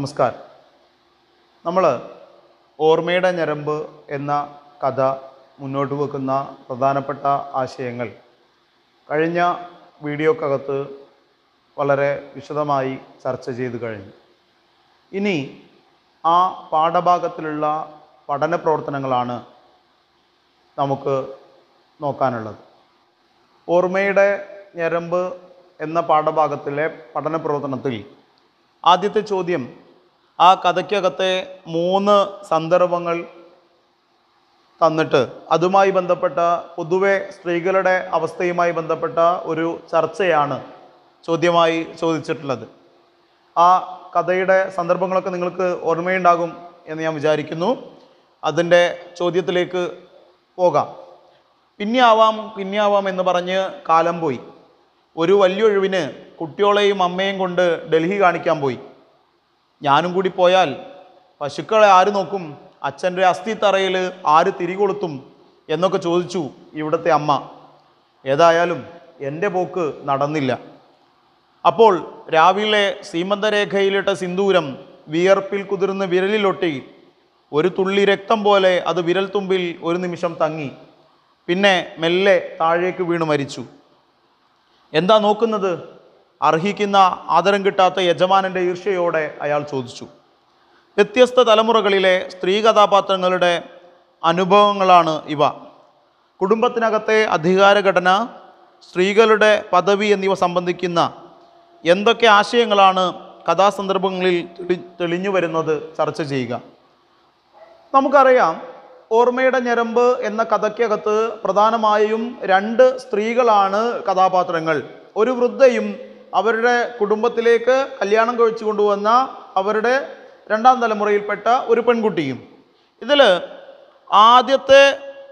നമസ്കാരം നമ്മൾ ഓർമ്മയുടെ ഞരമ്പ് എന്ന കഥ മുന്നോട്ട് വെക്കുന്ന പ്രധാനപ്പെട്ട ആശയങ്ങൾ കഴിഞ്ഞ വീഡിയോക്കകത്ത് വളരെ വിശദമായി ചർച്ച ചെയ്തു കഴിഞ്ഞു ഇനി ആ പാഠഭാഗത്തിലുള്ള പഠന പ്രവർത്തനങ്ങളാണ് നമുക്ക് നോക്കാനുള്ളത് ഓർമ്മയുടെ ഞരമ്പ് എന്ന പാഠഭാഗത്തിലെ പഠന പ്രവർത്തനത്തിൽ ആദ്യത്തെ ചോദ്യം ആ കഥയ്ക്കകത്തെ മൂന്ന് സന്ദർഭങ്ങൾ തന്നിട്ട് അതുമായി ബന്ധപ്പെട്ട പൊതുവെ സ്ത്രീകളുടെ അവസ്ഥയുമായി ബന്ധപ്പെട്ട ഒരു ചർച്ചയാണ് ചോദ്യമായി ചോദിച്ചിട്ടുള്ളത് ആ കഥയുടെ സന്ദർഭങ്ങളൊക്കെ നിങ്ങൾക്ക് ഓർമ്മയുണ്ടാകും എന്ന് ഞാൻ വിചാരിക്കുന്നു അതിൻ്റെ ചോദ്യത്തിലേക്ക് പോകാം പിന്നെ ആവാം പിന്നെ ആവാം എന്ന് പറഞ്ഞ് കാലം പോയി ഒരു വലിയൊഴിവിന് കുട്ടിയോളെയും അമ്മയും കൊണ്ട് ഡൽഹി കാണിക്കാൻ പോയി ഞാനും കൂടി പോയാൽ പശുക്കളെ ആര് നോക്കും അച്ഛൻ്റെ അസ്ഥിത്തറയിൽ ആര് തിരികൊളുത്തും എന്നൊക്കെ ചോദിച്ചു ഇവിടുത്തെ അമ്മ ഏതായാലും എൻ്റെ പോക്ക് നടന്നില്ല അപ്പോൾ രാവിലെ സീമന്തരേഖയിലിട്ട സിന്ദൂരം വിയർപ്പിൽ കുതിർന്ന് വിരലിലൊട്ടി ഒരു തുള്ളി രക്തം പോലെ അത് വിരൽ തുമ്പിൽ ഒരു നിമിഷം തങ്ങി പിന്നെ മെല്ലെ താഴേക്ക് വീണ് മരിച്ചു എന്താ നോക്കുന്നത് അർഹിക്കുന്ന ആദരം കിട്ടാത്ത യജമാനൻ്റെ ഈർഷ്യയോടെ അയാൾ ചോദിച്ചു വ്യത്യസ്ത തലമുറകളിലെ സ്ത്രീ കഥാപാത്രങ്ങളുടെ അനുഭവങ്ങളാണ് ഇവ കുടുംബത്തിനകത്തെ അധികാരഘടന സ്ത്രീകളുടെ പദവി എന്നിവ സംബന്ധിക്കുന്ന എന്തൊക്കെ ആശയങ്ങളാണ് കഥാസന്ദർഭങ്ങളിൽ തെളി തെളിഞ്ഞു വരുന്നത് ചർച്ച ചെയ്യുക നമുക്കറിയാം ഓർമ്മയുടെ ഞരമ്പ് എന്ന കഥയ്ക്കകത്ത് പ്രധാനമായും രണ്ട് സ്ത്രീകളാണ് കഥാപാത്രങ്ങൾ ഒരു വൃദ്ധയും അവരുടെ കുടുംബത്തിലേക്ക് കല്യാണം കഴിച്ചു കൊണ്ടുവന്ന അവരുടെ രണ്ടാം തലമുറയിൽപ്പെട്ട ഒരു പെൺകുട്ടിയും ഇതിൽ ആദ്യത്തെ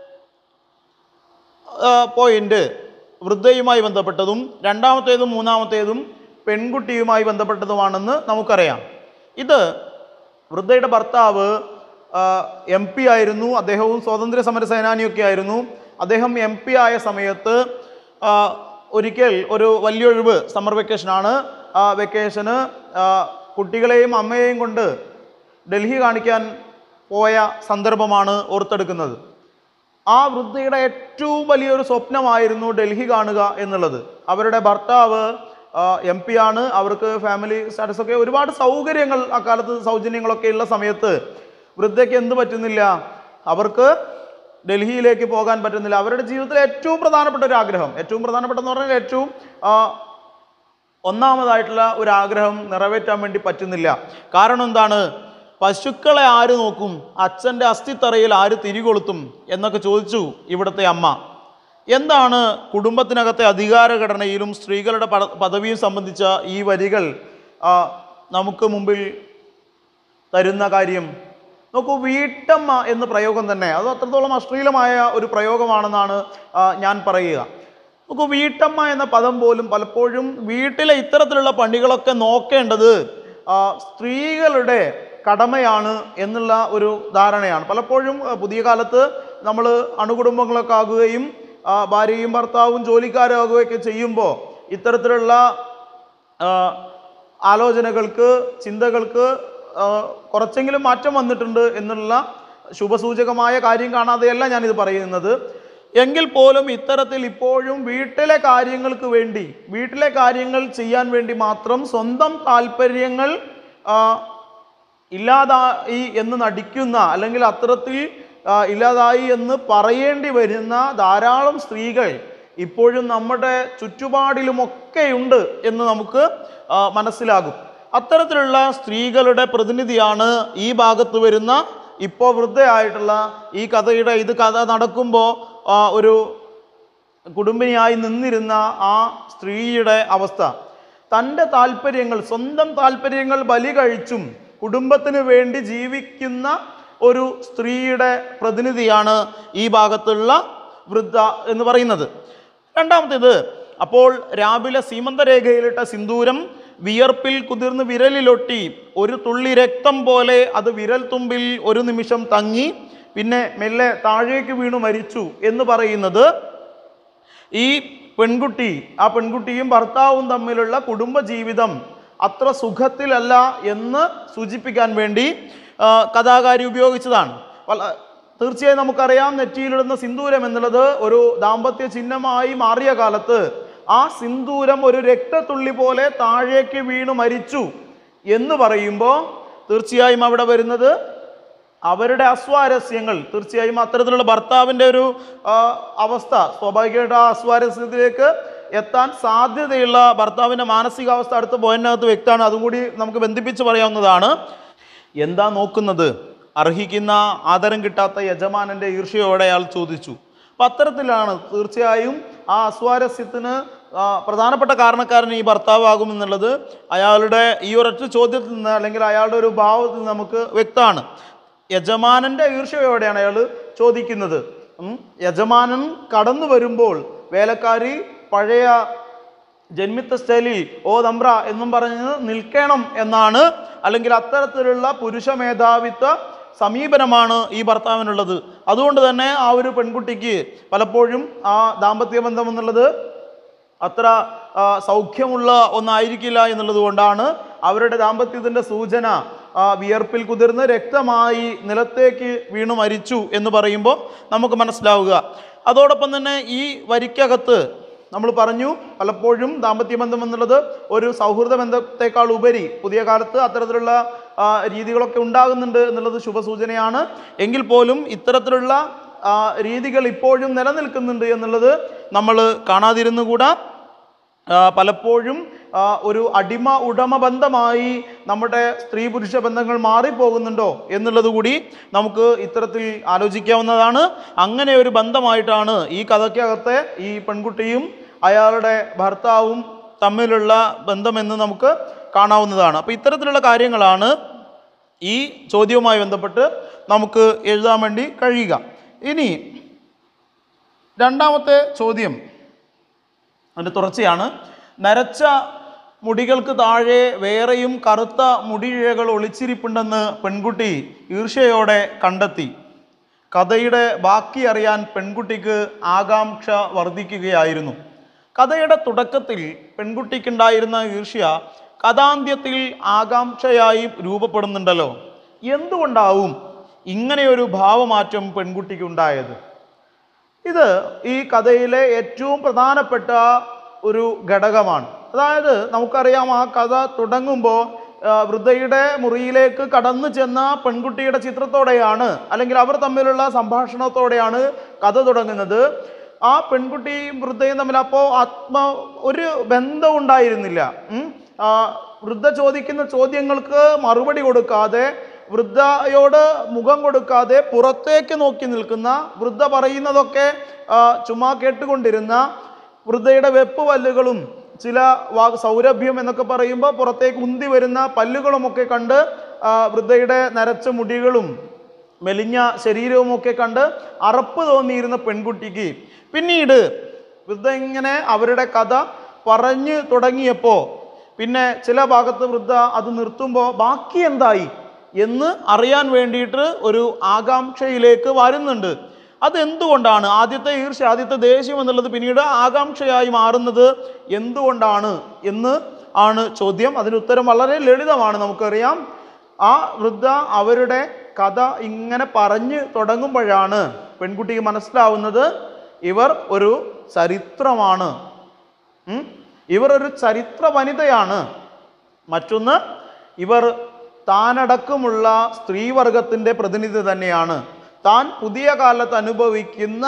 പോയിന്റ് വൃദ്ധയുമായി ബന്ധപ്പെട്ടതും രണ്ടാമത്തേതും മൂന്നാമത്തേതും പെൺകുട്ടിയുമായി ബന്ധപ്പെട്ടതുമാണെന്ന് നമുക്കറിയാം ഇത് വൃദ്ധയുടെ ഭർത്താവ് എം പി ആയിരുന്നു അദ്ദേഹവും സ്വാതന്ത്ര്യ സമര സേനാനിയൊക്കെ ആയിരുന്നു അദ്ദേഹം എം പി ആയ സമയത്ത് ആ, ഒരിക്കൽ ഒരു വലിയൊഴിവ് സമ്മർ വെക്കേഷനാണ് ആ വെക്കേഷന് ആ, കുട്ടികളെയും അമ്മയെയും കൊണ്ട് ഡൽഹി കാണിക്കാൻ പോയ സന്ദർഭമാണ് ഓർത്തെടുക്കുന്നത് ആ വൃദ്ധയുടെ ഏറ്റവും വലിയൊരു സ്വപ്നമായിരുന്നു ഡൽഹി കാണുക എന്നുള്ളത് അവരുടെ ഭർത്താവ് എം പി ആണ് അവർക്ക് ഫാമിലി സ്റ്റാറ്റസ് ഒക്കെ ഒരുപാട് സൗകര്യങ്ങൾ അക്കാലത്ത് സൗജന്യങ്ങളൊക്കെ ഉള്ള സമയത്ത് വൃദ്ധയ്ക്ക് എന്ത് പറ്റുന്നില്ല അവർക്ക് ഡൽഹിയിലേക്ക് പോകാൻ പറ്റുന്നില്ല അവരുടെ ജീവിതത്തിലെ ഏറ്റവും പ്രധാനപ്പെട്ട ഒരു ആഗ്രഹം ഏറ്റവും പ്രധാനപ്പെട്ടെന്ന് പറഞ്ഞാൽ ഏറ്റവും ആ, ഒന്നാമതായിട്ടുള്ള ഒരു ആഗ്രഹം നിറവേറ്റാൻ വേണ്ടി പറ്റുന്നില്ല കാരണം എന്താണ് പശുക്കളെ ആര് നോക്കും അച്ഛൻ്റെ അസ്ഥിത്തറയിൽ ആര് തിരികൊളുത്തും എന്നൊക്കെ ചോദിച്ചു ഇവിടുത്തെ അമ്മ എന്താണ് കുടുംബത്തിനകത്തെ അധികാരഘടനയിലും സ്ത്രീകളുടെ പദ- പദവിയും സംബന്ധിച്ച ഈ വരികൾ ആ, നമുക്ക് മുമ്പിൽ തരുന്ന കാര്യം നോക്കൂ വീട്ടമ്മ എന്ന പ്രയോഗം തന്നെ അത് അത്രത്തോളം അശ്ലീലമായ ഒരു പ്രയോഗമാണെന്നാണ് ആ, ഞാൻ പറയുക നോക്കൂ വീട്ടമ്മ എന്ന പദം പോലും പലപ്പോഴും വീട്ടിലെ ഇത്തരത്തിലുള്ള പണികളൊക്കെ നോക്കേണ്ടത് ആ, സ്ത്രീകളുടെ കടമയാണ് എന്നുള്ള ഒരു ധാരണയാണ് പലപ്പോഴും ആ, പുതിയ കാലത്ത് നമ്മൾ അണുകുടുംബങ്ങളൊക്കെ ആകുകയും ആ, ഭാര്യയും ഭർത്താവും ജോലിക്കാരാകുകയൊക്കെ ചെയ്യുമ്പോൾ ഇത്തരത്തിലുള്ള ആ, ആലോചനകൾക്ക് ചിന്തകൾക്ക് ആ, കുറച്ചെങ്കിലും മാറ്റം വന്നിട്ടുണ്ട് എന്നുള്ള ശുഭസൂചകമായ കാര്യം കാണാതെയല്ല ഞാനിത് പറയുന്നത് എങ്കിൽ പോലും ഇത്തരത്തിൽ ഇപ്പോഴും വീട്ടിലെ കാര്യങ്ങൾക്ക് വേണ്ടി വീട്ടിലെ കാര്യങ്ങൾ ചെയ്യാൻ വേണ്ടി മാത്രം സ്വന്തം താല്പര്യങ്ങൾ ആ, ഇല്ലാതായി എന്ന് നടിക്കുന്ന അല്ലെങ്കിൽ അത്തരത്തിൽ ആ, ഇല്ലാതായി എന്ന് പറയേണ്ടി വരുന്ന ധാരാളം സ്ത്രീകൾ ഇപ്പോഴും നമ്മുടെ ചുറ്റുപാടിലുമൊക്കെയുണ്ട് എന്ന് നമുക്ക് ആ, മനസ്സിലാകും അത്തരത്തിലുള്ള സ്ത്രീകളുടെ പ്രതിനിധിയാണ് ഈ ഭാഗത്ത് വരുന്ന ഇപ്പോൾ വൃദ്ധയായിട്ടുള്ള ഈ കഥയുടെ ഇത് കഥ നടക്കുമ്പോൾ ഒരു കുടുംബിനിയായി നിന്നിരുന്ന ആ സ്ത്രീയുടെ അവസ്ഥ തൻ്റെ താല്പര്യങ്ങൾ സ്വന്തം താല്പര്യങ്ങൾ ബലി കഴിച്ചും കുടുംബത്തിന് വേണ്ടി ജീവിക്കുന്ന ഒരു സ്ത്രീയുടെ പ്രതിനിധിയാണ് ഈ ഭാഗത്തുള്ള വൃദ്ധ എന്ന് പറയുന്നത് രണ്ടാമത്തേത് അപ്പോൾ രാവിലെ സീമന്തരേഖയിലിട്ട സിന്ദൂരം വിയർപ്പിൽ കുതിർന്ന് വിരലിലൊട്ടി ഒരു തുള്ളി രക്തം പോലെ അത് വിരൽ തുമ്പിൽ ഒരു നിമിഷം തങ്ങി പിന്നെ മെല്ലെ താഴേക്ക് വീണു മരിച്ചു എന്ന് പറയുന്നത് ഈ പെൺകുട്ടി ആ പെൺകുട്ടിയും ഭർത്താവും തമ്മിലുള്ള കുടുംബജീവിതം അത്ര സുഖത്തിലല്ല എന്ന് സൂചിപ്പിക്കാൻ വേണ്ടി ആ, കഥാകാരി ഉപയോഗിച്ചതാണ് വള- തീർച്ചയായും നമുക്കറിയാം നെറ്റിയിലിടുന്ന സിന്ദൂരം എന്നുള്ളത് ഒരു ദാമ്പത്യ ചിഹ്നമായി മാറിയ കാലത്ത് ആ സിന്ദൂരം ഒരു രക്തത്തുള്ളി പോലെ താഴേക്ക് വീണു മരിച്ചു എന്ന് പറയുമ്പോൾ തീർച്ചയായും അവിടെ വരുന്നത് അവരുടെ അസ്വാരസ്യങ്ങൾ തീർച്ചയായും അത്തരത്തിലുള്ള ഭർത്താവിൻ്റെ ഒരു ആ, അവസ്ഥ സ്വാഭാവികമായിട്ട് ആ അസ്വാരസ്യത്തിലേക്ക് എത്താൻ സാധ്യതയുള്ള ഭർത്താവിൻ്റെ മാനസികാവസ്ഥ അടുത്ത പോയിന്റിനകത്ത് വ്യക്തമാണ് അതും കൂടി നമുക്ക് ബന്ധിപ്പിച്ച് പറയാവുന്നതാണ് എന്താ നോക്കുന്നത് അർഹിക്കുന്ന ആദരം കിട്ടാത്ത യജമാനൻ്റെ ഈർഷ്യയോടെ അയാൾ ചോദിച്ചു അപ്പം അത്തരത്തിലാണ് തീർച്ചയായും ആ അസ്വാരസ്യത്തിന് ആ, പ്രധാനപ്പെട്ട കാരണക്കാരൻ ഈ ഭർത്താവാകും എന്നുള്ളത് അയാളുടെ ഈ ഒരൊറ്റ ചോദ്യത്തിൽ നിന്ന് അല്ലെങ്കിൽ അയാളുടെ ഒരു ഭാവത്തിൽ നിന്ന് നമുക്ക് വ്യക്തമാണ് യജമാനന്റെ ഈർഷ്യയോടെയാണ് അയാൾ ചോദിക്കുന്നത് ഉം. യജമാനൻ കടന്നു വരുമ്പോൾ വേലക്കാരി പഴയ ജന്മിത്ത സ്ഥലി ഓ തമ്പ്ര എന്നും പറഞ്ഞ് നിൽക്കണം എന്നാണ് അല്ലെങ്കിൽ അത്തരത്തിലുള്ള പുരുഷ മേധാവിത്വ സമീപനമാണ് ഈ ഭർത്താവിനുള്ളത് അതുകൊണ്ട് തന്നെ ആ ഒരു പെൺകുട്ടിക്ക് പലപ്പോഴും ആ ദാമ്പത്യ ബന്ധം എന്നുള്ളത് അത്ര ആ, സൗഖ്യമുള്ള ഒന്നായിരിക്കില്ല എന്നുള്ളത് കൊണ്ടാണ് അവരുടെ ദാമ്പത്യത്തിൻ്റെ സൂചന ആ, വിയർപ്പിൽ കുതിർന്ന് രക്തമായി നിലത്തേക്ക് വീണു മരിച്ചു എന്ന് പറയുമ്പോൾ നമുക്ക് മനസ്സിലാവുക അതോടൊപ്പം തന്നെ ഈ വരിക്കകത്ത് നമ്മൾ പറഞ്ഞു പലപ്പോഴും ദാമ്പത്യ ബന്ധം എന്നുള്ളത് ഒരു സൗഹൃദ ബന്ധത്തെക്കാൾ ഉപരി പുതിയ കാലത്ത് അത്തരത്തിലുള്ള ആ, രീതികളൊക്കെ ഉണ്ടാകുന്നുണ്ട് എന്നുള്ളത് ശുഭസൂചനയാണ് എങ്കിൽ പോലും ഇത്തരത്തിലുള്ള ആ, രീതികൾ ഇപ്പോഴും നിലനിൽക്കുന്നുണ്ട് എന്നുള്ളത് നമ്മൾ കാണാതിരുന്നുകൂടാ ആ, പലപ്പോഴും ആ, ഒരു അടിമ ഉടമ ബന്ധമായി നമ്മുടെ സ്ത്രീ പുരുഷ ബന്ധങ്ങൾ മാറിപ്പോകുന്നുണ്ടോ എന്നുള്ളത് കൂടി നമുക്ക് ഇത്തരത്തിൽ ആലോചിക്കാവുന്നതാണ് അങ്ങനെ ഒരു ബന്ധമായിട്ടാണ് ഈ കഥയ്ക്കകത്തെ ഈ പെൺകുട്ടിയും അയാളുടെ ഭർത്താവും തമ്മിലുള്ള ബന്ധമെന്ന് നമുക്ക് കാണാവുന്നതാണ് അപ്പോൾ ഇത്തരത്തിലുള്ള കാര്യങ്ങളാണ് ഈ ചോദ്യവുമായി ബന്ധപ്പെട്ട് നമുക്ക് എഴുതാൻ വേണ്ടി കഴിയുക ഇനി രണ്ടാമത്തെ ചോദ്യം അതിൻ്റെ തുടർച്ചയാണ് നരച്ച മുടികൾക്ക് താഴെ വേറെയും കറുത്ത മുടിയിഴകൾ ഒളിച്ചിരിപ്പുണ്ടെന്ന് പെൺകുട്ടി ഈർഷ്യയോടെ കണ്ടെത്തി കഥയുടെ ബാക്കി അറിയാൻ പെൺകുട്ടിക്ക് ആകാംക്ഷ വർദ്ധിക്കുകയായിരുന്നു കഥയുടെ തുടക്കത്തിൽ പെൺകുട്ടിക്കുണ്ടായിരുന്ന ഈർഷ്യ കഥാന്ത്യത്തിൽ ആകാംക്ഷയായി രൂപപ്പെടുന്നുണ്ടല്ലോ എന്തുകൊണ്ടാവും ഇങ്ങനെയൊരു ഭാവമാറ്റം പെൺകുട്ടിക്ക് ഉണ്ടായത് ഇത് ഈ കഥയിലെ ഏറ്റവും പ്രധാനപ്പെട്ട ഒരു ഘടകമാണ് അതായത് നമുക്കറിയാം ആ കഥ തുടങ്ങുമ്പോൾ ആ, വൃദ്ധയുടെ മുറിയിലേക്ക് കടന്നു ചെന്ന പെൺകുട്ടിയുടെ ചിത്രത്തോടെയാണ് അല്ലെങ്കിൽ അവർ തമ്മിലുള്ള സംഭാഷണത്തോടെയാണ് കഥ തുടങ്ങുന്നത് ആ പെൺകുട്ടിയും വൃദ്ധയും തമ്മിൽ അപ്പോൾ ആത്മ ഒരു ബന്ധം ഉണ്ടായിരുന്നില്ല ഉം. ആ, വൃദ്ധ ചോദിക്കുന്ന ചോദ്യങ്ങൾക്ക് മറുപടി കൊടുക്കാതെ വൃദ്ധയോട് മുഖം കൊടുക്കാതെ പുറത്തേക്ക് നോക്കി നിൽക്കുന്ന വൃദ്ധ പറയുന്നതൊക്കെ ആ, ചുമ്മാ കേട്ടുകൊണ്ടിരുന്ന വൃദ്ധയുടെ വെപ്പ് പല്ലുകളും ചില വാ സൗരഭ്യം എന്നൊക്കെ പറയുമ്പോൾ പുറത്തേക്ക് ഉന്തി വരുന്ന പല്ലുകളുമൊക്കെ കണ്ട് ആ, വൃദ്ധയുടെ നരച്ച മുടികളും മെലിഞ്ഞ ശരീരവുമൊക്കെ കണ്ട് അറപ്പ് തോന്നിയിരുന്ന പെൺകുട്ടിക്ക് പിന്നീട് വൃദ്ധ ഇങ്ങനെ അവരുടെ കഥ പറഞ്ഞു തുടങ്ങിയപ്പോൾ പിന്നെ ചില ഭാഗത്ത് വൃദ്ധ അത് നിർത്തുമ്പോൾ ബാക്കി എന്തായി എന്ന് അറിയാൻ വേണ്ടിയിട്ട് ഒരു ആകാംക്ഷയിലേക്ക് വരുന്നുണ്ട് അതെന്തുകൊണ്ടാണ് ആദ്യത്തെ ഈർഷ്യ ആദ്യത്തെ ദേഷ്യം എന്നുള്ളത് പിന്നീട് ആകാംക്ഷയായി മാറുന്നത് എന്തുകൊണ്ടാണ് എന്ന് ആണ് ചോദ്യം അതിന് ഉത്തരം വളരെ ലളിതമാണ് നമുക്കറിയാം ആ വൃദ്ധ അവരുടെ കഥ ഇങ്ങനെ പറഞ്ഞു തുടങ്ങുമ്പോഴാണ് പെൺകുട്ടിക്ക് മനസ്സിലാവുന്നത് ഇവർ ഒരു ചരിത്രമാണ് ഉം? ഇവർ ഒരു ചരിത്ര വനിതയാണ് മറ്റൊന്ന് ഇവർ താനടക്കമുള്ള സ്ത്രീവർഗത്തിൻ്റെ പ്രതിനിധി തന്നെയാണ് താൻ പുതിയ കാലത്ത് അനുഭവിക്കുന്ന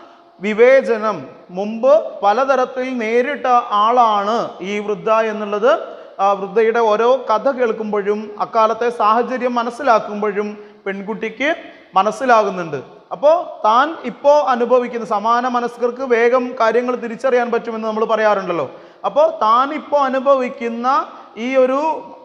വിവേചനം മുമ്പ് പലതരത്തിൽ നേരിട്ട ആളാണ് ഈ വൃദ്ധ എന്നുള്ളത് ആ വൃദ്ധയുടെ ഓരോ കഥ കേൾക്കുമ്പോഴും അക്കാലത്തെ സാഹചര്യം മനസ്സിലാക്കുമ്പോഴും പെൺകുട്ടിക്ക് മനസ്സിലാകുന്നുണ്ട് അപ്പോൾ താൻ ഇപ്പോൾ അനുഭവിക്കുന്ന സമാന മനസ്കർക്ക് വേഗം കാര്യങ്ങൾ തിരിച്ചറിയാൻ പറ്റുമെന്ന് നമ്മൾ പറയാറുണ്ടല്ലോ അപ്പോൾ താൻ ഇപ്പോൾ അനുഭവിക്കുന്ന ഈ ഒരു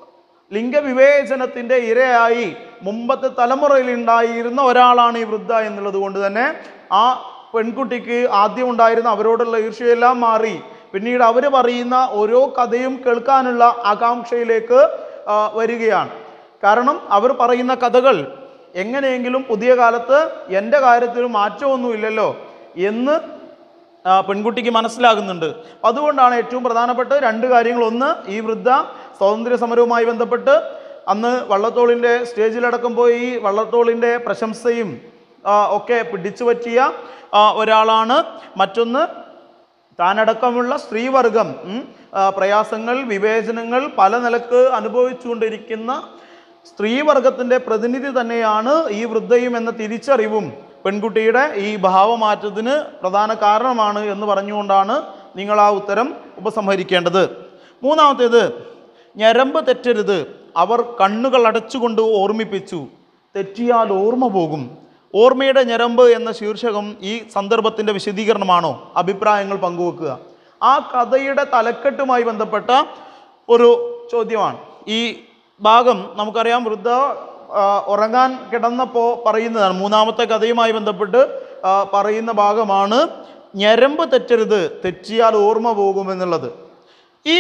ലിംഗവിവേചനത്തിൻ്റെ ഇരയായി മുമ്പത്തെ തലമുറയിൽ ഉണ്ടായിരുന്ന ഒരാളാണ് ഈ വൃദ്ധ എന്നുള്ളത് കൊണ്ട് തന്നെ ആ പെൺകുട്ടിക്ക് ആദ്യം ഉണ്ടായിരുന്ന അവരോടുള്ള ഈർഷ്യയെല്ലാം മാറി പിന്നീട് അവർ പറയുന്ന ഓരോ കഥയും കേൾക്കാനുള്ള ആകാംക്ഷയിലേക്ക് ആ, വരികയാണ് കാരണം അവർ പറയുന്ന കഥകൾ എങ്ങനെയെങ്കിലും പുതിയ കാലത്ത് എൻ്റെ കാര്യത്തിൽ മാറ്റമൊന്നുമില്ലല്ലോ എന്ന് ആ, പെൺകുട്ടിക്ക് മനസ്സിലാകുന്നുണ്ട് അപ്പം അതുകൊണ്ടാണ് ഏറ്റവും പ്രധാനപ്പെട്ട രണ്ട് കാര്യങ്ങൾ ഒന്ന് ഈ വൃദ്ധ സ്വാതന്ത്ര്യ സമരവുമായി ബന്ധപ്പെട്ട് അന്ന് വള്ളത്തോളിൻ്റെ സ്റ്റേജിലടക്കം പോയി വള്ളത്തോളിൻ്റെ പ്രശംസയും ആ, ഒക്കെ പിടിച്ചു പറ്റിയ ആ, ഒരാളാണ് മറ്റൊന്ന് താനടക്കമുള്ള സ്ത്രീവർഗം ഉം, ആ, പ്രയാസങ്ങൾ വിവേചനങ്ങൾ പല നിലക്ക് അനുഭവിച്ചുകൊണ്ടിരിക്കുന്ന സ്ത്രീവർഗത്തിൻ്റെ പ്രതിനിധി തന്നെയാണ് ഈ വൃദ്ധയും എന്ന തിരിച്ചറിവും പെൺകുട്ടിയുടെ ഈ ഭാവമാറ്റത്തിന് പ്രധാന കാരണമാണ് എന്ന് പറഞ്ഞുകൊണ്ടാണ് നിങ്ങൾ ആ ഉത്തരം ഉപസംഹരിക്കേണ്ടത് മൂന്നാമത്തേത് ഞരമ്പ് തെറ്റരുത് അവർ കണ്ണുകൾ അടച്ചുകൊണ്ട് ഓർമ്മിപ്പിച്ചു തെറ്റിയാൽ ഓർമ്മ പോകും ഓർമ്മയുടെ ഞരമ്പ് എന്ന ശീർഷകം ഈ സന്ദർഭത്തിൻ്റെ വിശദീകരണമാണോ അഭിപ്രായങ്ങൾ പങ്കുവെക്കുക ആ കഥയുടെ തലക്കെട്ടുമായി ബന്ധപ്പെട്ട ഒരു ചോദ്യമാണ് ഈ ഭാഗം നമുക്കറിയാം വൃദ്ധ ആ, ഉറങ്ങാൻ കിടന്നപ്പോൾ പറയുന്നതാണ് മൂന്നാമത്തെ കഥയുമായി ബന്ധപ്പെട്ട് ആ, പറയുന്ന ഭാഗമാണ് ഞരമ്പ് തെറ്റരുത് തെറ്റിയാൽ ഓർമ്മ പോകുമെന്നുള്ളത് ഈ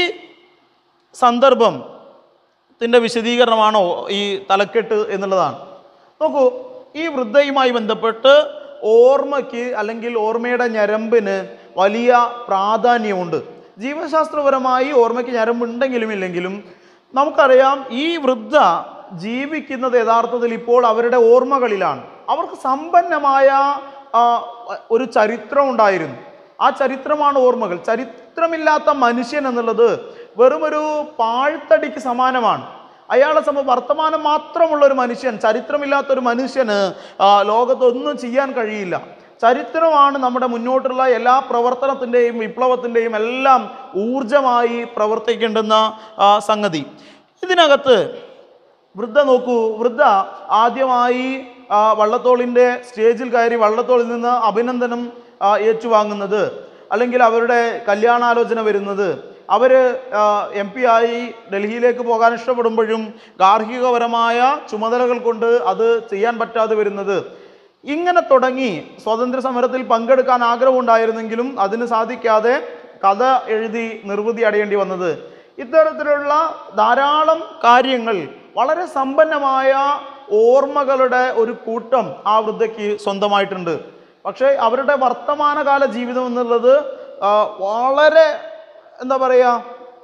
സന്ദർഭം ത്തിൻ്റെ വിശദീകരണമാണോ ഈ തലക്കെട്ട് എന്നുള്ളതാണ് നോക്കൂ ഈ വൃദ്ധയുമായി ബന്ധപ്പെട്ട് ഓർമ്മയ്ക്ക് അല്ലെങ്കിൽ ഓർമ്മയുടെ ഞരമ്പിന് വലിയ പ്രാധാന്യമുണ്ട് ജീവശാസ്ത്രപരമായി ഓർമ്മയ്ക്ക് ഞരമ്പുണ്ടെങ്കിലും ഇല്ലെങ്കിലും നമുക്കറിയാം ഈ വൃദ്ധ ജീവിക്കുന്നത് യഥാർത്ഥത്തിൽ ഇപ്പോൾ അവരുടെ ഓർമ്മകളിലാണ് അവർക്ക് സമ്പന്നമായ ആ, ഒരു ചരിത്രം ഉണ്ടായിരുന്നു ആ ചരിത്രമാണ് ഓർമ്മകൾ ചരിത്രമില്ലാത്ത മനുഷ്യൻ എന്നുള്ളത് വെറുമൊരു പാഴ്ത്തടിക്ക് സമാനമാണ് അയാളെ സംബന്ധിച്ച് വർത്തമാനം മാത്രമുള്ള ഒരു മനുഷ്യൻ ചരിത്രമില്ലാത്ത ഒരു മനുഷ്യന് ആ, ലോകത്തൊന്നും ചെയ്യാൻ കഴിയില്ല ചരിത്രമാണ് നമ്മുടെ മുന്നോട്ടുള്ള എല്ലാ പ്രവർത്തനത്തിൻ്റെയും വിപ്ലവത്തിൻ്റെയും എല്ലാം ഊർജമായി പ്രവർത്തിക്കേണ്ടുന്ന ആ, സംഗതി ഇതിനകത്ത് വൃദ്ധ നോക്കൂ വൃദ്ധ ആദ്യമായി ആ, വള്ളത്തോളിൻ്റെ സ്റ്റേജിൽ കയറി വള്ളത്തോളിൽ നിന്ന് അഭിനന്ദനം ആ, ഏറ്റുവാങ്ങുന്നത് അല്ലെങ്കിൽ അവരുടെ കല്യാണാലോചന വരുന്നത് അവർ എം പി ആയി ഡൽഹിയിലേക്ക് പോകാൻ ഇഷ്ടപ്പെടുമ്പോഴും ഗാർഹികപരമായ ചുമതലകൾ കൊണ്ട് അത് ചെയ്യാൻ പറ്റാതെ വരുന്നത് ഇങ്ങനെ തുടങ്ങി സ്വാതന്ത്ര്യ സമരത്തിൽ പങ്കെടുക്കാൻ ആഗ്രഹമുണ്ടായിരുന്നെങ്കിലും അതിന് സാധിക്കാതെ കഥ എഴുതി നിർവൃതി അടയേണ്ടി വന്നത് ഇത്തരത്തിലുള്ള ധാരാളം കാര്യങ്ങൾ വളരെ സമ്പന്നമായ ഓർമ്മകളുടെ ഒരു കൂട്ടം ആ വൃദ്ധയ്ക്ക് സ്വന്തമായിട്ടുണ്ട് പക്ഷേ അവരുടെ വർത്തമാനകാല ജീവിതം എന്നുള്ളത് ആ, വളരെ എന്താ പറയുക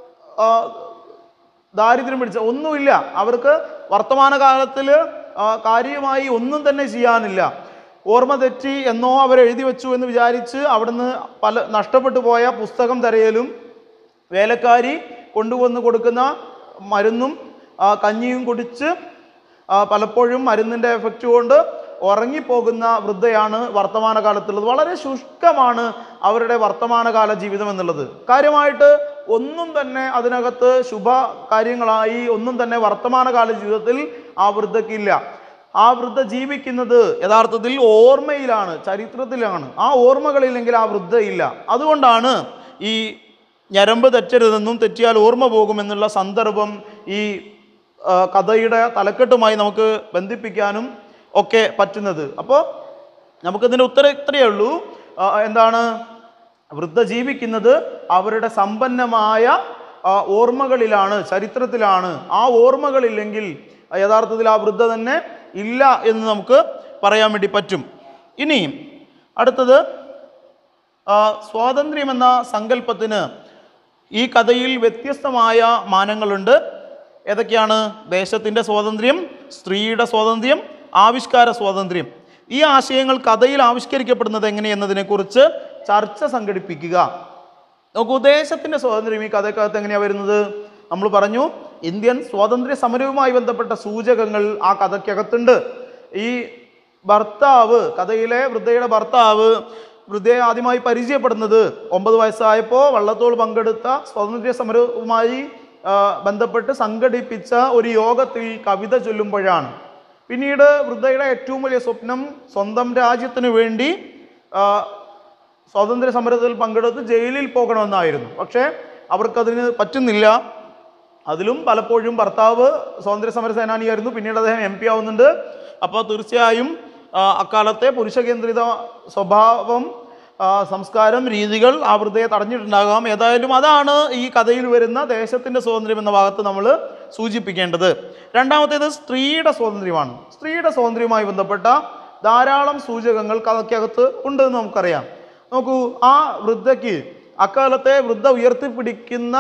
ദാരിദ്ര്യം പിടിച്ച ഒന്നുമില്ല അവർക്ക് വർത്തമാനകാലത്തിൽ കാര്യമായി ഒന്നും തന്നെ ചെയ്യാനില്ല ഓർമ്മ തെറ്റി എന്നോ അവർ എഴുതി വെച്ചു എന്ന് വിചാരിച്ച് അവിടുന്ന് പല നഷ്ടപ്പെട്ടു പോയ പുസ്തകം തിരയലും വേലക്കാരി കൊണ്ടുവന്ന് കൊടുക്കുന്ന മരുന്നും ആ, കഞ്ഞിയും കുടിച്ച് ആ, പലപ്പോഴും മരുന്നിൻ്റെ എഫക്റ്റ് കൊണ്ട് ഉറങ്ങിപ്പോകുന്ന വൃദ്ധയാണ് വർത്തമാനകാലത്തുള്ളത് വളരെ ശുഷ്കമാണ് അവരുടെ വർത്തമാനകാല ജീവിതം എന്നുള്ളത് കാര്യമായിട്ട് ഒന്നും തന്നെ അതിനകത്ത് ശുഭ കാര്യങ്ങളായി ഒന്നും തന്നെ വർത്തമാനകാല ജീവിതത്തിൽ ആ വൃദ്ധക്കില്ല ആ വൃദ്ധ ജീവിക്കുന്നത് യഥാർത്ഥത്തിൽ ഓർമ്മയിലാണ് ചരിത്രത്തിലാണ് ആ ഓർമ്മകളില്ലെങ്കിൽ ആ വൃദ്ധയില്ല അതുകൊണ്ടാണ് ഈ ഞരമ്പ് തെറ്റരുതെന്നും തെറ്റിയാൽ ഓർമ്മ പോകുമെന്നുള്ള സന്ദർഭം ഈ ആ, കഥയുടെ തലക്കെട്ടുമായി നമുക്ക് ബന്ധിപ്പിക്കാനും ഒക്കെ പറ്റുന്നത് അപ്പോൾ നമുക്കിതിൻ്റെ ഉത്തരം ഇത്രയേ ഉള്ളൂ ആ, എന്താണ് വൃദ്ധ ജീവിക്കുന്നത് അവരുടെ സമ്പന്നമായ ആ, ഓർമ്മകളിലാണ് ചരിത്രത്തിലാണ് ആ ഓർമ്മകളില്ലെങ്കിൽ യഥാർത്ഥത്തിൽ ആ വൃദ്ധ തന്നെ ഇല്ല എന്ന് നമുക്ക് പറയാൻ വേണ്ടി പറ്റും ഇനി അടുത്തത് ആ, സ്വാതന്ത്ര്യം എന്ന സങ്കല്പത്തിന് ഈ കഥയിൽ വ്യത്യസ്തമായ മാനങ്ങളുണ്ട് ഏതൊക്കെയാണ് ദേശത്തിൻ്റെ സ്വാതന്ത്ര്യം സ്ത്രീയുടെ സ്വാതന്ത്ര്യം ആവിഷ്കാര സ്വാതന്ത്ര്യം ഈ ആശയങ്ങൾ കഥയിൽ ആവിഷ്കരിക്കപ്പെടുന്നത് എങ്ങനെയെന്നതിനെക്കുറിച്ച് ചർച്ച സംഘടിപ്പിക്കുക നോക്കൂ ദേശത്തിൻ്റെ സ്വാതന്ത്ര്യം ഈ കഥക്കകത്ത് എങ്ങനെയാണ് വരുന്നത് നമ്മൾ പറഞ്ഞു ഇന്ത്യൻ സ്വാതന്ത്ര്യ സമരവുമായി ബന്ധപ്പെട്ട സൂചകങ്ങൾ ആ കഥയ്ക്കകത്തുണ്ട് ഈ ഭർത്താവ് കഥയിലെ വൃദ്ധയുടെ ഭർത്താവ് വൃദ്ധയെ ആദ്യമായി പരിചയപ്പെടുന്നത് ഒമ്പത് വയസ്സായപ്പോൾ വള്ളത്തോൾ പങ്കെടുത്ത സ്വാതന്ത്ര്യ സമരവുമായി ആ, ബന്ധപ്പെട്ട് സംഘടിപ്പിച്ച ഒരു യോഗത്തിൽ കവിത ചൊല്ലുമ്പോഴാണ് പിന്നീട് വൃദ്ധയുടെ ഏറ്റവും വലിയ സ്വപ്നം സ്വന്തം രാജ്യത്തിന് വേണ്ടി ആ, സ്വാതന്ത്ര്യ സമരത്തിൽ പങ്കെടുത്ത് ജയിലിൽ പോകണമെന്നായിരുന്നു പക്ഷേ അവർക്കതിന് പറ്റുന്നില്ല അതിലും പലപ്പോഴും ഭർത്താവ് സ്വാതന്ത്ര്യ സമര സേനാനിയായിരുന്നു പിന്നീട് അദ്ദേഹം എം പി ആവുന്നുണ്ട് അപ്പോൾ തീർച്ചയായും ആ, അക്കാലത്തെ പുരുഷ കേന്ദ്രിത സ്വഭാവം ആ, സംസ്കാരം രീതികൾ ആ വൃദ്ധയെ തടഞ്ഞിട്ടുണ്ടാകാം ഏതായാലും അതാണ് ഈ കഥയിൽ വരുന്ന ദേശത്തിൻ്റെ സ്വാതന്ത്ര്യം എന്ന ഭാഗത്ത് നമ്മൾ സൂചിപ്പിക്കേണ്ടത് രണ്ടാമത്തേത് സ്ത്രീയുടെ സ്വാതന്ത്ര്യമാണ് സ്ത്രീയുടെ സ്വാതന്ത്ര്യവുമായി ബന്ധപ്പെട്ട ധാരാളം സൂചകങ്ങൾ കഥയ്ക്കകത്ത് ഉണ്ടെന്ന് നമുക്കറിയാം നോക്കൂ ആ വൃദ്ധയ്ക്ക് അക്കാലത്തെ വൃദ്ധ ഉയർത്തിപ്പിടിക്കുന്ന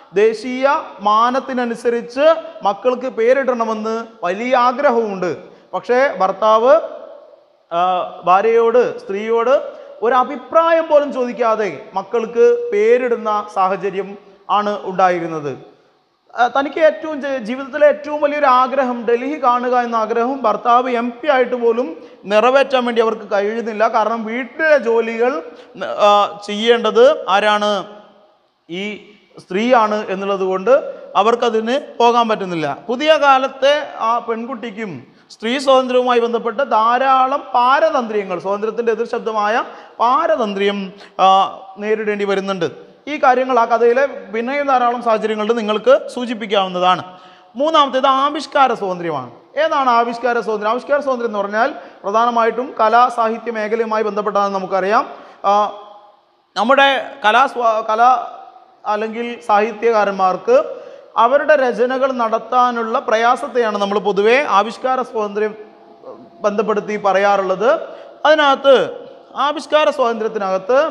ദേശീയ മാനത്തിനനുസരിച്ച് മക്കൾക്ക് പേരിടണമെന്ന് വലിയ ആഗ്രഹമുണ്ട് പക്ഷേ ഭർത്താവ് ആ, ഭാര്യയോട് സ്ത്രീയോട് ഒരു അഭിപ്രായം പോലും ചോദിക്കാതെ മക്കൾക്ക് പേരിടുന്ന സാഹചര്യം ആണ് ഉണ്ടായിരുന്നത് ആ, തനിക്ക് ഏറ്റവും ജ- ജീവിതത്തിലെ ഏറ്റവും വലിയൊരു ആഗ്രഹം ഡൽഹി കാണുക എന്ന ആഗ്രഹം ഭർത്താവ് എം പി ആയിട്ട് പോലും നിറവേറ്റാൻ വേണ്ടി അവർക്ക് കഴിയുന്നില്ല കാരണം വീട്ടിലെ ജോലികൾ ആ, ചെയ്യേണ്ടത് ആരാണ് ഈ സ്ത്രീയാണ് എന്നുള്ളത് കൊണ്ട് അവർക്കതിന് പോകാൻ പറ്റുന്നില്ല പുതിയ കാലത്തെ ആ പെൺകുട്ടിക്കും സ്ത്രീ സ്വാതന്ത്ര്യവുമായി ബന്ധപ്പെട്ട് ധാരാളം പാരതന്ത്ര്യങ്ങൾ സ്വാതന്ത്ര്യത്തിൻ്റെ എതിർ ശബ്ദമായ പാരതന്ത്ര്യം ആ, നേരിടേണ്ടി വരുന്നുണ്ട് ഈ കാര്യങ്ങൾ ആ കഥയിലെ പിന്നെയും ധാരാളം സാഹചര്യങ്ങളിൽ നിങ്ങൾക്ക് സൂചിപ്പിക്കാവുന്നതാണ് മൂന്നാമത്തേത് ആവിഷ്കാര സ്വാതന്ത്ര്യമാണ് ഏതാണ് ആവിഷ്കാര സ്വാതന്ത്ര്യം ആവിഷ്കാര സ്വാതന്ത്ര്യം എന്ന് പറഞ്ഞാൽ പ്രധാനമായിട്ടും കലാ സാഹിത്യ മേഖലയുമായി ബന്ധപ്പെട്ടാണെന്ന് നമുക്കറിയാം ആ, നമ്മുടെ കലാ സ്വാ കല അല്ലെങ്കിൽ സാഹിത്യകാരന്മാർക്ക് അവരുടെ രചനകൾ നടത്താനുള്ള പ്രയാസത്തെയാണ് നമ്മൾ പൊതുവെ ആവിഷ്കാര സ്വാതന്ത്ര്യം ബന്ധപ്പെടുത്തി പറയാറുള്ളത് അതിനകത്ത് ആവിഷ്കാര സ്വാതന്ത്ര്യത്തിനകത്ത്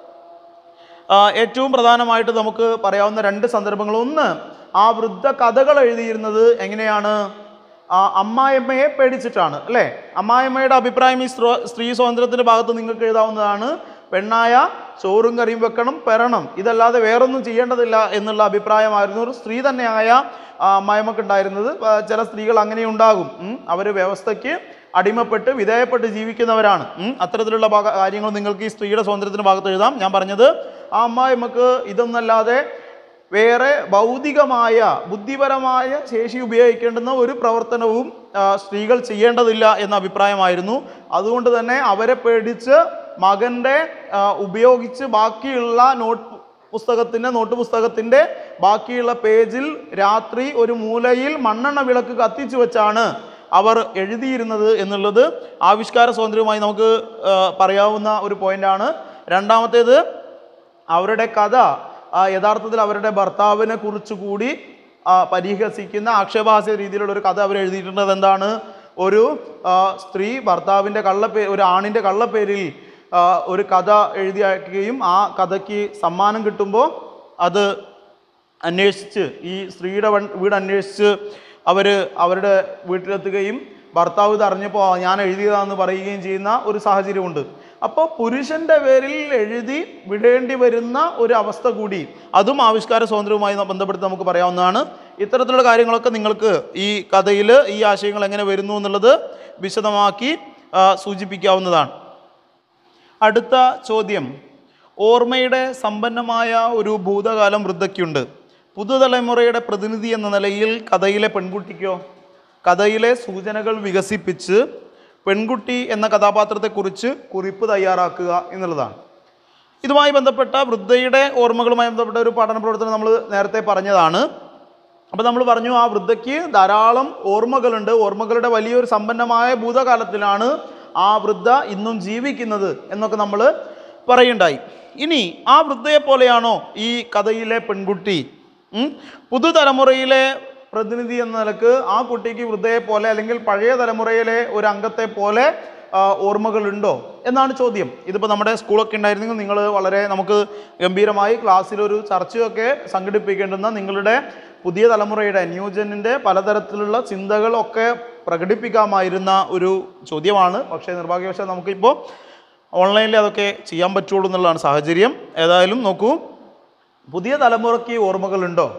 ആ, ഏറ്റവും പ്രധാനമായിട്ട് നമുക്ക് പറയാവുന്ന രണ്ട് സന്ദർഭങ്ങൾ ഒന്ന് ആ വൃദ്ധ കഥകൾ എഴുതിയിരുന്നത് എങ്ങനെയാണ് ആ അമ്മായിയമ്മയെ പേടിച്ചിട്ടാണ് അല്ലേ അമ്മായിയമ്മയുടെ അഭിപ്രായം ഈ സ്ത്രോ- സ്ത്രീ സ്വാതന്ത്ര്യത്തിന്റെ ഭാഗത്ത് നിങ്ങൾക്ക് എഴുതാവുന്നതാണ് പെണ്ണായ ചോറും കറിയും വെക്കണം പെറണം ഇതല്ലാതെ വേറൊന്നും ചെയ്യേണ്ടതില്ല എന്നുള്ള അഭിപ്രായമായിരുന്നു ഒരു സ്ത്രീ തന്നെയായ ആ, അമ്മായിമ്മക്ക് ഉണ്ടായിരുന്നത് ആ, ചില സ്ത്രീകൾ അങ്ങനെ ഉണ്ടാകും അവർ വ്യവസ്ഥയ്ക്ക് അടിമപ്പെട്ട് വിധേയപ്പെട്ട് ജീവിക്കുന്നവരാണ് ഉം. അത്തരത്തിലുള്ള ഭാഗ കാര്യങ്ങൾ നിങ്ങൾക്ക് ഈ സ്ത്രീയുടെ സ്വാതന്ത്ര്യത്തിന്റെ ഭാഗത്ത് എഴുതാം ഞാൻ പറഞ്ഞത് ആ അമ്മായിമ്മക്ക് ഇതൊന്നല്ലാതെ വേറെ ഭൗതികമായ ബുദ്ധിപരമായ ശേഷി ഉപയോഗിക്കേണ്ടുന്ന ഒരു പ്രവർത്തനവും ആ, സ്ത്രീകൾ ചെയ്യേണ്ടതില്ല എന്ന അഭിപ്രായമായിരുന്നു അതുകൊണ്ട് തന്നെ അവരെ പേടിച്ച് മകൻ്റെ ആ, ഉപയോഗിച്ച് ബാക്കിയുള്ള നോട്ട് പുസ്തകത്തിൻ്റെ നോട്ട് പുസ്തകത്തിൻ്റെ ബാക്കിയുള്ള പേജിൽ രാത്രി ഒരു മൂലയിൽ മണ്ണെണ്ണ വിളക്ക് കത്തിച്ചു വെച്ചാണ് അവർ എഴുതിയിരുന്നത് എന്നുള്ളത് ആവിഷ്കാര സ്വാതന്ത്ര്യവുമായി നമുക്ക് ആ, പറയാവുന്ന ഒരു പോയിന്റാണ് രണ്ടാമത്തേത് അവരുടെ കഥ ആ, യഥാർത്ഥത്തിൽ അവരുടെ ഭർത്താവിനെ കുറിച്ച് കൂടി ആ, പരിഹസിക്കുന്ന ആക്ഷേപഹാസ്യ രീതിയിലുള്ള ഒരു കഥ അവർ എഴുതിയിട്ടുള്ളത് എന്താണ് ഒരു ആ, സ്ത്രീ ഭർത്താവിൻ്റെ കള്ളപ്പേ ഒരു ആണിൻ്റെ കള്ളപ്പേരിൽ ആ, ഒരു കഥ എഴുതി അയക്കുകയും ആ കഥയ്ക്ക് സമ്മാനം കിട്ടുമ്പോൾ അത് അന്വേഷിച്ച് ഈ സ്ത്രീയുടെ വൺ- വീട് അന്വേഷിച്ച് അവർ അവരുടെ വീട്ടിലെത്തുകയും ഭർത്താവ് ഇത് അറിഞ്ഞപ്പോൾ "ആ, ഞാൻ എഴുതിയതാണെന്ന് പറയുകയും ചെയ്യുന്ന ഒരു സാഹചര്യമുണ്ട് അപ്പോൾ പുരുഷന്റെ പേരിൽ എഴുതി വിടേണ്ടി വരുന്ന ഒരു അവസ്ഥ കൂടി അതും ആവിഷ്കാര സ്വാതന്ത്ര്യവുമായി ബന്ധപ്പെട്ട് നമുക്ക് പറയാവുന്നതാണ് ഇത്തരത്തിലുള്ള കാര്യങ്ങളൊക്കെ നിങ്ങൾക്ക് ഈ കഥയിൽ ഈ ആശയങ്ങൾ എങ്ങനെ വരുന്നു എന്നുള്ളത് വിശദമാക്കി ആ, സൂചിപ്പിക്കാവുന്നതാണ് അടുത്ത ചോദ്യം ഓർമ്മയുടെ സമ്പന്നമായ ഒരു ഭൂതകാലം വൃദ്ധയ്ക്കുണ്ട് പുതുതലമുറയുടെ പ്രതിനിധി എന്ന നിലയിൽ കഥയിലെ പെൺകുട്ടിക്കോ കഥയിലെ സൂചനകൾ വികസിപ്പിച്ച് പെൺകുട്ടി എന്ന കഥാപാത്രത്തെക്കുറിച്ച് കുറിപ്പ് തയ്യാറാക്കുക എന്നുള്ളതാണ് ഇതുമായി ബന്ധപ്പെട്ട വൃദ്ധയുടെ ഓർമ്മകളുമായി ബന്ധപ്പെട്ട ഒരു പഠന പ്രവർത്തനം നമ്മൾ നേരത്തെ പറഞ്ഞതാണ് അപ്പോൾ നമ്മൾ പറഞ്ഞു ആ വൃദ്ധയ്ക്ക് ധാരാളം ഓർമ്മകളുണ്ട് ഓർമ്മകളുടെ വലിയൊരു സമ്പന്നമായ ഭൂതകാലത്തിലാണ് ആ വൃദ്ധ ഇന്നും ജീവിക്കുന്നത് എന്നൊക്കെ നമ്മൾ പറയുണ്ടായി ഇനി ആ വൃദ്ധയെ പോലെയാണോ ഈ കഥയിലെ പെൺകുട്ടി ഉം? പുതുതലമുറയിലെ പ്രതിനിധി എന്ന നിലക്ക് ആ കുട്ടിക്ക് വൃദ്ധയെ പോലെ അല്ലെങ്കിൽ പഴയ തലമുറയിലെ ഒരു അംഗത്തെ പോലെ ആ, ഓർമ്മകളുണ്ടോ എന്നാണ് ചോദ്യം ഇതിപ്പോൾ നമ്മുടെ സ്കൂളൊക്കെ ഉണ്ടായിരുന്നെങ്കിൽ നിങ്ങൾ വളരെ നമുക്ക് ഗംഭീരമായി ക്ലാസ്സിലൊരു ചർച്ചയൊക്കെ സംഘടിപ്പിക്കേണ്ടുന്ന നിങ്ങളുടെ പുതിയ തലമുറയുടെ ന്യൂജനിൻ്റെ പലതരത്തിലുള്ള ചിന്തകളൊക്കെ പ്രകടിപ്പിക്കാമായിരുന്ന ഒരു ചോദ്യമാണ് പക്ഷേ നിർഭാഗ്യവശാൽ നമുക്കിപ്പോൾ ഓൺലൈനിൽ അതൊക്കെ ചെയ്യാൻ പറ്റുള്ളൂ എന്നുള്ളതാണ് സാഹചര്യം ഏതായാലും നോക്കൂ പുതിയ തലമുറയ്ക്ക് ഓർമ്മകളുണ്ടോ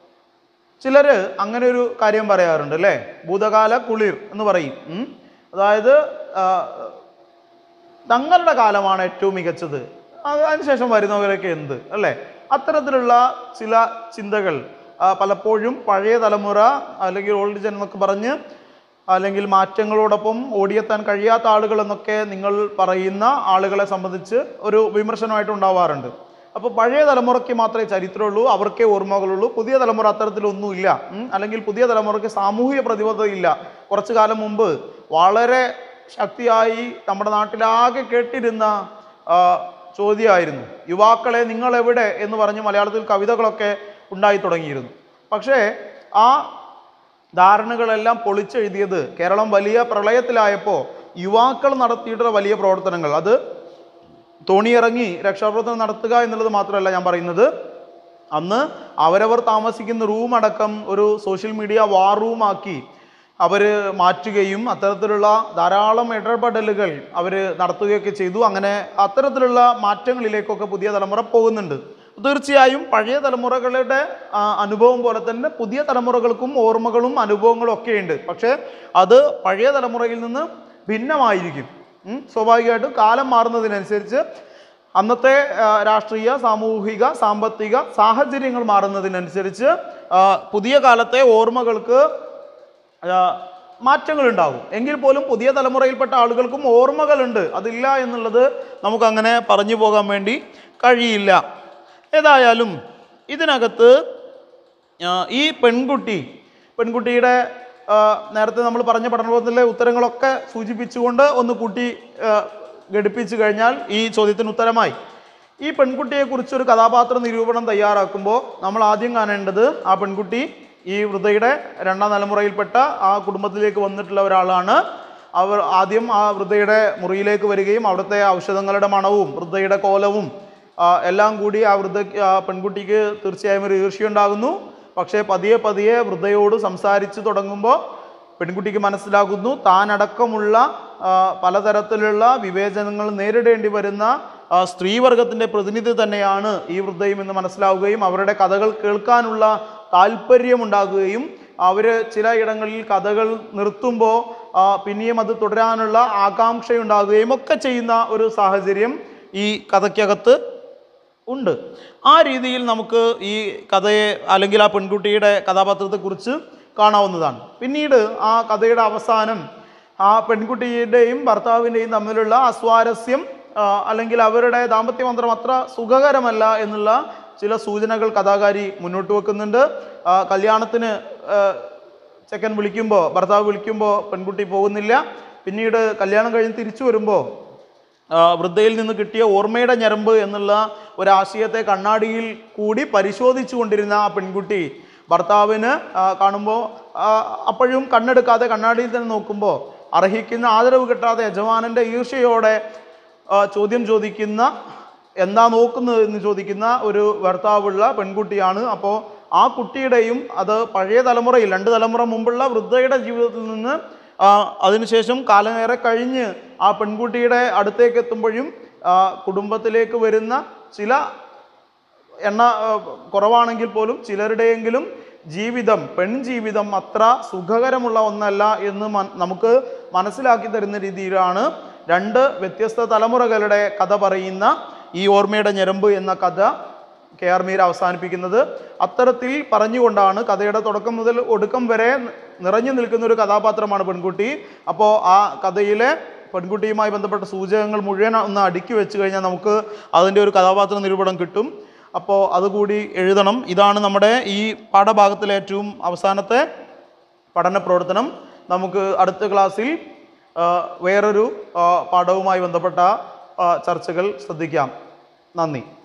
ചിലർ അങ്ങനെ ഒരു കാര്യം പറയാറുണ്ട് അല്ലേ ഭൂതകാല കുളിർ എന്ന് പറയും ഉം. അതായത് ആ, തങ്ങളുടെ കാലമാണ് ഏറ്റവും മികച്ചത് അത് അതിനുശേഷം വരുന്നവരൊക്കെ എന്ത് അല്ലേ അത്തരത്തിലുള്ള ചില ചിന്തകൾ ആ, പലപ്പോഴും പഴയ തലമുറ അല്ലെങ്കിൽ ഓൾഡ് ജൻ എന്നൊക്കെ പറഞ്ഞ് അല്ലെങ്കിൽ മാറ്റങ്ങളോടൊപ്പം ഓടിയെത്താൻ കഴിയാത്ത ആളുകൾ എന്നൊക്കെ നിങ്ങൾ പറയുന്ന ആളുകളെ സംബന്ധിച്ച് ഒരു വിമർശനമായിട്ട് ഉണ്ടാവാറുണ്ട് അപ്പോൾ പഴയ തലമുറയ്ക്ക് മാത്രമേ ചരിത്രമുള്ളൂ അവർക്കേ ഓർമ്മകളുള്ളൂ പുതിയ തലമുറ അത്തരത്തിലൊന്നുമില്ല ഉം. അല്ലെങ്കിൽ പുതിയ തലമുറയ്ക്ക് സാമൂഹിക പ്രതിബദ്ധതയില്ല കുറച്ചു കാലം മുമ്പ് വളരെ ശക്തിയായി നമ്മുടെ നാട്ടിലാകെ കേട്ടിരുന്ന ആ, ചോദ്യമായിരുന്നു യുവാക്കളെ നിങ്ങൾ എവിടെ എന്ന് പറഞ്ഞ് മലയാളത്തിൽ കവിതകളൊക്കെ ഉണ്ടായി തുടങ്ങിയിരുന്നു പക്ഷേ ആ ധാരണകളെല്ലാം പൊളിച്ചെഴുതിയത് കേരളം വലിയ പ്രളയത്തിലായപ്പോൾ യുവാക്കൾ നടത്തിയിട്ടുള്ള വലിയ പ്രവർത്തനങ്ങൾ അത് തോണിയിറങ്ങി രക്ഷാപ്രവർത്തനം നടത്തുക എന്നുള്ളത് മാത്രമല്ല ഞാൻ പറയുന്നത് അന്ന് അവരവർ താമസിക്കുന്ന റൂം അടക്കം ഒരു സോഷ്യൽ മീഡിയ വാർ റൂമാക്കി അവർ മാറ്റുകയും അത്തരത്തിലുള്ള ധാരാളം ഇടപെടലുകൾ അവർ നടത്തുകയൊക്കെ ചെയ്തു അങ്ങനെ അത്തരത്തിലുള്ള മാറ്റങ്ങളിലേക്കൊക്കെ പുതിയ തലമുറ പോകുന്നുണ്ട് തീർച്ചയായും പഴയ തലമുറകളുടെ ആ, അനുഭവം പോലെ തന്നെ പുതിയ തലമുറകൾക്കും ഓർമ്മകളും അനുഭവങ്ങളും ഒക്കെ ഉണ്ട് പക്ഷേ അത് പഴയ തലമുറയിൽ നിന്ന് ഭിന്നമായിരിക്കും ഉം. സ്വാഭാവികമായിട്ടും കാലം മാറുന്നതിനനുസരിച്ച് അന്നത്തെ ആ, രാഷ്ട്രീയ സാമൂഹിക സാമ്പത്തിക സാഹചര്യങ്ങൾ മാറുന്നതിനനുസരിച്ച് ആ, പുതിയ കാലത്തെ ഓർമ്മകൾക്ക് മാറ്റങ്ങൾ ഉണ്ടാകും എങ്കിൽ പോലും പുതിയ തലമുറയിൽപ്പെട്ട ആളുകൾക്കും ഓർമ്മകളുണ്ട് അതില്ല എന്നുള്ളത് നമുക്കങ്ങനെ പറഞ്ഞു പോകാൻ വേണ്ടി കഴിയില്ല ഏതായാലും ഇതിനകത്ത് ആ, ഈ പെൺകുട്ടി പെൺകുട്ടിയുടെ ആ, നേരത്തെ നമ്മൾ പറഞ്ഞ പഠനബോധത്തിലെ ഉത്തരങ്ങളൊക്കെ സൂചിപ്പിച്ചുകൊണ്ട് ഒന്ന് കൂട്ടി ആ, ഘടിപ്പിച്ചു കഴിഞ്ഞാൽ ഈ ചോദ്യത്തിന് ഉത്തരമായി ഈ പെൺകുട്ടിയെക്കുറിച്ച് ഒരു കഥാപാത്ര നിരൂപണം തയ്യാറാക്കുമ്പോൾ നമ്മൾ ആദ്യം കാണേണ്ടത് ആ പെൺകുട്ടി ഈ വൃദ്ധയുടെ രണ്ടാം തലമുറയിൽപ്പെട്ട ആ കുടുംബത്തിലേക്ക് വന്നിട്ടുള്ള ഒരാളാണ് അവർ ആദ്യം ആ വൃദ്ധയുടെ മുറിയിലേക്ക് വരികയും അവിടുത്തെ ഔഷധങ്ങളുടെ മണവും വൃദ്ധയുടെ കോലവും ആ, എല്ലാം കൂടി ആ വൃദ്ധ ആ പെൺകുട്ടിക്ക് തീർച്ചയായും ഒരു ഈർഷ്യയുണ്ടാകുന്നു പക്ഷേ പതിയെ പതിയെ വൃദ്ധയോട് സംസാരിച്ച് തുടങ്ങുമ്പോൾ പെൺകുട്ടിക്ക് മനസ്സിലാകുന്നു താനടക്കമുള്ള ആ, പലതരത്തിലുള്ള വിവേചനങ്ങൾ നേരിടേണ്ടി വരുന്ന ആ, സ്ത്രീവർഗത്തിൻ്റെ പ്രതിനിധി തന്നെയാണ് ഈ വൃദ്ധയും എന്ന് മനസ്സിലാവുകയും അവരുടെ കഥകൾ കേൾക്കാനുള്ള താല്പര്യമുണ്ടാകുകയും അവർ ചില ഇടങ്ങളിൽ കഥകൾ നിർത്തുമ്പോൾ പിന്നെയും അത് തുടരാനുള്ള ആകാംക്ഷയുണ്ടാകുകയും ഒക്കെ ചെയ്യുന്ന ഒരു സാഹചര്യം ഈ കഥയ്ക്കകത്ത് ഉണ്ട് ആ രീതിയിൽ നമുക്ക് ഈ കഥയെ അല്ലെങ്കിൽ ആ പെൺകുട്ടിയുടെ കഥാപാത്രത്തെക്കുറിച്ച് കാണാവുന്നതാണ് പിന്നീട് ആ കഥയുടെ അവസാനം ആ പെൺകുട്ടിയുടെയും ഭർത്താവിൻ്റെയും തമ്മിലുള്ള അസ്വാരസ്യം ആ, അല്ലെങ്കിൽ അവരുടെ ദാമ്പത്യ മന്ത്രം അത്ര സുഖകരമല്ല എന്നുള്ള ചില സൂചനകൾ കഥാകാരി മുന്നോട്ട് വെക്കുന്നുണ്ട് ആ, കല്യാണത്തിന് ആ, ചെക്കൻ വിളിക്കുമ്പോൾ ഭർത്താവ് വിളിക്കുമ്പോൾ പെൺകുട്ടി പോകുന്നില്ല പിന്നീട് കല്യാണം കഴിഞ്ഞ് തിരിച്ചു വരുമ്പോൾ ആ, വൃദ്ധയിൽ നിന്ന് കിട്ടിയ ഓർമ്മയുടെ ഞരമ്പ് എന്നുള്ള ഒരാശയത്തെ കണ്ണാടിയിൽ കൂടി പരിശോധിച്ചു കൊണ്ടിരുന്ന ആ പെൺകുട്ടി ഭർത്താവിന് കാണുമ്പോൾ അപ്പോഴും കണ്ണെടുക്കാതെ കണ്ണാടിയിൽ തന്നെ നോക്കുമ്പോൾ അർഹിക്കുന്ന ആദരവ് കിട്ടാതെ യജമാനൻ്റെ ഈർഷ്യയോടെ ആ, ചോദ്യം ചോദിക്കുന്ന എന്താ നോക്കുന്നത് എന്ന് ചോദിക്കുന്ന ഒരു ഭർത്താവുള്ള പെൺകുട്ടിയാണ് അപ്പോൾ ആ കുട്ടിയുടെയും അത് പഴയ തലമുറയിൽ രണ്ട് തലമുറ മുമ്പുള്ള വൃദ്ധയുടെ ജീവിതത്തിൽ നിന്ന് ആ, അതിനുശേഷം കാലമേറെ കഴിഞ്ഞ് ആ പെൺകുട്ടിയുടെ അടുത്തേക്ക് എത്തുമ്പോഴും ആ, കുടുംബത്തിലേക്ക് വരുന്ന ചില എണ്ണ ആ, കുറവാണെങ്കിൽ പോലും ചിലരുടെയെങ്കിലും ജീവിതം പെൺജീവിതം അത്ര സുഖകരമുള്ള ഒന്നല്ല എന്ന് മൻ- നമുക്ക് മനസ്സിലാക്കി തരുന്ന രീതിയിലാണ് രണ്ട് വ്യത്യസ്ത തലമുറകളുടെ കഥ പറയുന്ന ഈ ഓർമ്മയുടെ ഞരമ്പ് എന്ന കഥ കെ ആർ മീര അവസാനിപ്പിക്കുന്നത് അത്തരത്തിൽ പറഞ്ഞുകൊണ്ടാണ് കഥയുടെ തുടക്കം മുതൽ ഒടുക്കം വരെ നിറഞ്ഞു നിൽക്കുന്ന ഒരു കഥാപാത്രമാണ് പെൺകുട്ടി അപ്പോൾ ആ കഥയിലെ പെൺകുട്ടിയുമായി ബന്ധപ്പെട്ട സൂചകങ്ങൾ മുഴുവൻ ഒന്ന് അടുക്കി വെച്ച് കഴിഞ്ഞാൽ നമുക്ക് അതിൻ്റെ ഒരു കഥാപാത്ര നിരൂപണം കിട്ടും അപ്പോൾ അതുകൂടി എഴുതണം ഇതാണ് നമ്മുടെ ഈ പാഠഭാഗത്തിലെ ഏറ്റവും അവസാനത്തെ പഠന പ്രവർത്തനം നമുക്ക് അടുത്ത ക്ലാസ്സിൽ ആ, വേറൊരു ആ, പാഠവുമായി ബന്ധപ്പെട്ട ആ, ചർച്ചകൾ ശ്രദ്ധിക്കാം നന്ദി